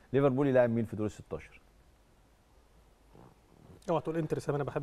ليفربول يلاعب مين في دور ال 16 اوعى تقول انتر يا انا بحبك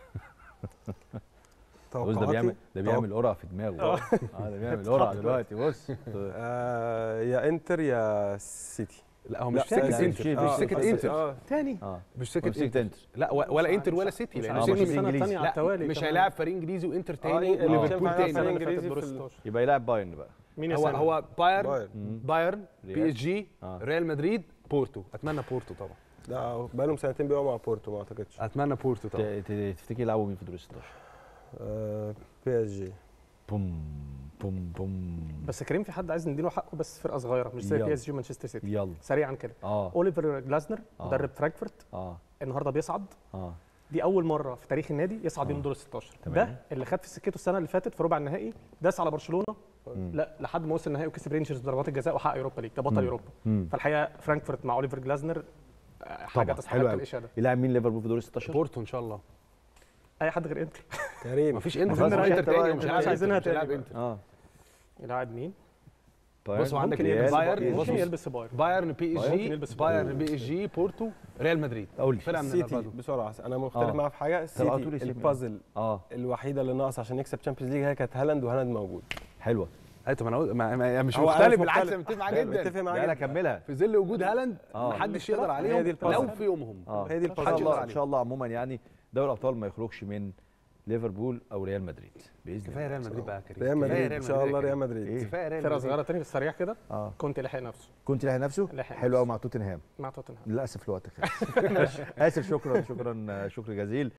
بص ده بيعمل ده بيعمل قرعه في دماغه اه ده بيعمل قرعه دلوقتي بص آه يا انتر يا سيتي لا هو لا، مش سكه لا، انتر مش- مش آه، سكه قصدي- انتر اه تاني اه مش سكه مش سكة انتر انتر لا و- ولا انتر ولا سيتي مش لان عارف سيتي السنه إنجليزي. الثانيه على لا التوالي مش كمان. هيلاعب فريق انجليزي وانتر تاني اللي وليفربول بتشوف هيلعب تاني فريق السنة اللي انجليزي فاتت في دور ال- 16 يبقى يلاعب بايرن بقى مين يا هو سامي؟ هو بايرن بايرن بايرن ريال. بي اس جي آه. ريال مدريد بورتو اتمنى بورتو طبعا ده بقالهم سنتين بيقعوا مع بورتو ما اعتقدش اتمنى بورتو ت- طبعا ت- تفتكر يلعبوا مين في دور ال 16 آه بي اس جي بوم بوم بوم بس كريم في حد عايز نديله حقه بس فرقه صغيره مش زي يلا. بي اس جي ومانشستر سيتي يلا سريعا كده اه اوليفر جلازنر آه. مدرب فرانكفورت اه النهارده بيصعد اه دي اول مره في تاريخ النادي يصعد آه. من دور ال 16 تمام. ده اللي خد في سكته السنه اللي فاتت في ربع النهائي داس على برشلونه مم. لا لحد ما وصل النهائي وكسب رينجرز بضربات الجزاء وحقق يوروبا ليج ده بطل مم. يوروبا مم. فالحقيقه فرانكفورت مع اوليفر جلازنر آه، حاجه طبعا تستحق حلو قوي الاشاده يلاعب مين ليفربول في دور ال 16 بورتو ان شاء الله اي حد غير انتر كريم مفيش خلاص، انتر مش انتر أنت بقى، تاني مش مش هيلعب عايزينها انتر مش هيلعب تاني انتر اه يلعب مين؟ بايرن. بص، وعندك ممكن ريال، يلبس بايرن، ممكن بص، بص. يلبس بايرن بايرن بي اس ممكن جي يلبس بايرن بي اس جي بورتو ريال مدريد قول لي فرقه من سيتي الاربعه دول بسرعه انا مختلف آه. معاه في حاجه طب هتقول سيتي اسم إيه؟ البازل اه الوحيده اللي ناقص عشان يكسب تشامبيونز ليج هي كانت هالاند وهالاند موجود حلوه ايوه طب انا أقول- ما- ما- مش هو أنا مختلف مش بالعكس مختلف. انا متفق معاه لا، جدا متفق معاه لا لا جدا. كملها في ظل وجود هالاند آه. محدش يقدر هي دي عليهم البازل. لو في يومهم اه هي دي ان البازل. شاء محدش يقدر الله ان عليهم. شاء الله عموما يعني دوري الابطال ما يخرجش من ليفربول او ريال مدريد باذن كفايه الله ريال مدريد بقى يا كريم ريال كفاية مدريد ان شاء الله يا ريال كريم. مدريد إيه؟ كفايه ريال فرقه مدريد صغيره تاني بس سريع كده اه كنت لحق نفسه كنت لاقي نفسه لحق حلو نفسه. قوي مع توتنهام مع توتنهام للاسف الوقت خلص اسف شكرا شكرا شكر جزيل